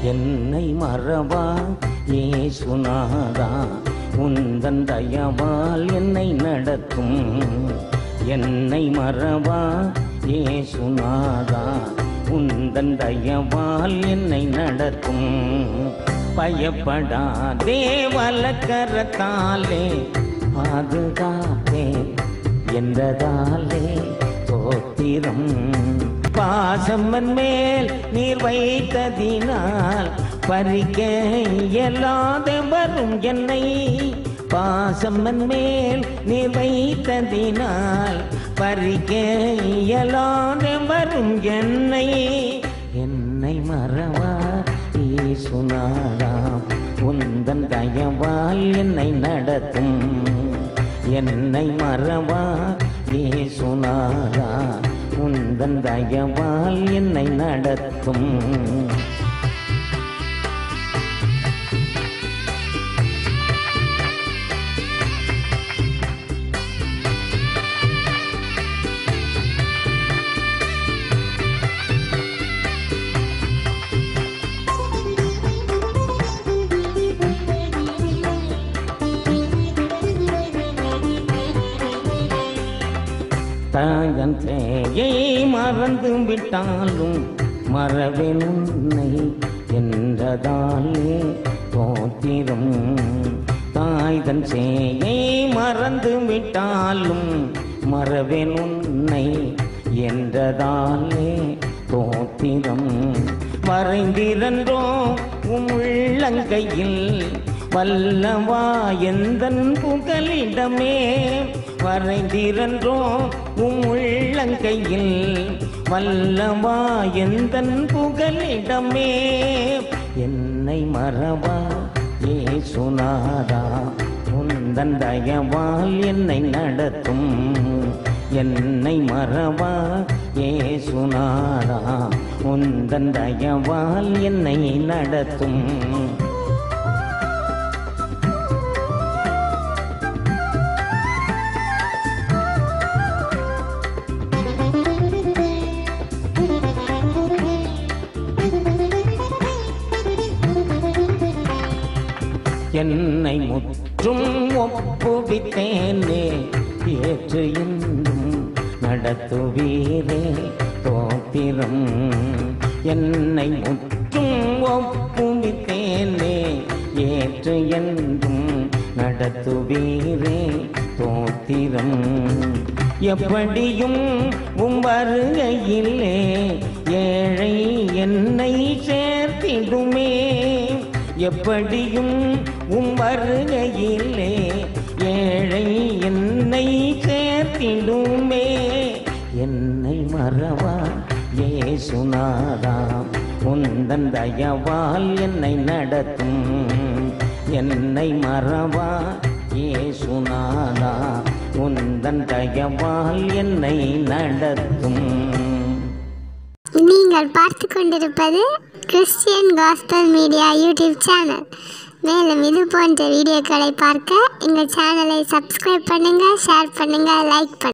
என்னை மறவா ஏசுநாதா உந்தன் தயவால் என்னை நடத்தும் என்னை மறவா ஏசுநாதா உந்தன் தயவால் என்னை நடத்தும் பயப்படாதே வலக்கரத்தாலே பாதுகாப்பே என்றதாலே தோத்திரம் பாசம்மன் மேல் நீர் வைத்ததினால் பறிக்க இயலாத வரும் என்னை பாசம்மன் மேல் நீர் வைத்ததினால் பறிக்க இயலாத வரும் என்னை என்னை மறவா ஈசுனாதாம் உந்தன் தயவால் என்னை நடத்தும் என்னை மறவா ஏசுனாதா உந்தன் தயவால் என்னை நடத்தும் தாயன் சேயை மறந்து விட்டாலும் மறவேன் உன்னை என்றதாலே தோத்திரம் தாய்தன் சேயை மறந்து விட்டாலும் மறவேன் உன்னை என்றதாலே தோத்திரம் மறைந்திரன்றோ உம் உள்ளங்கையில் வல்லவா எந்தன் புகலிடமே வரைந்திரன்றோ உம் உள்ளங்கையில் வல்லவா எந்தன் புகலிடமே என்னை மறவா ஏசுநாதா உந்தன் தயவால் என்னை நடத்தும் என்னை மறவா ஏசுநாதா உந்தன் தயவால் என்னை நடத்தும் என்னை முற்றும் ஒப்புவித்தேனே ஏற்று என்றும் நடத்துவீரே தோத்திரம் என்னை முற்றும் ஒப்புவித்தேனே ஏற்று என்றும் நடத்துவீரே தோத்திரம் எப்படியும் உம் வருகையிலே ஏழை என்னை சேர்த்திடுமே எப்படியும் உம் வருகையிலே ஏழை என்னை சேர்த்திடுமே என்னை மறவா ஏசுநாதா உந்தன் தயவால் என்னை நடத்தும் என்னை மறவா ஏசுநாதா உந்தன் தயவால் என்னை நடத்தும் நீங்கள் பார்த்து கொண்டிருப்பது Christian gospel media YouTube channel மேலும் இது போன்ற வீடியோக்களை பார்க்க எங்கள் சேனலை சப்ஸ்கிரைப் பண்ணுங்கள் ஷேர் பண்ணுங்கள் லைக் பண்ணுங்கள்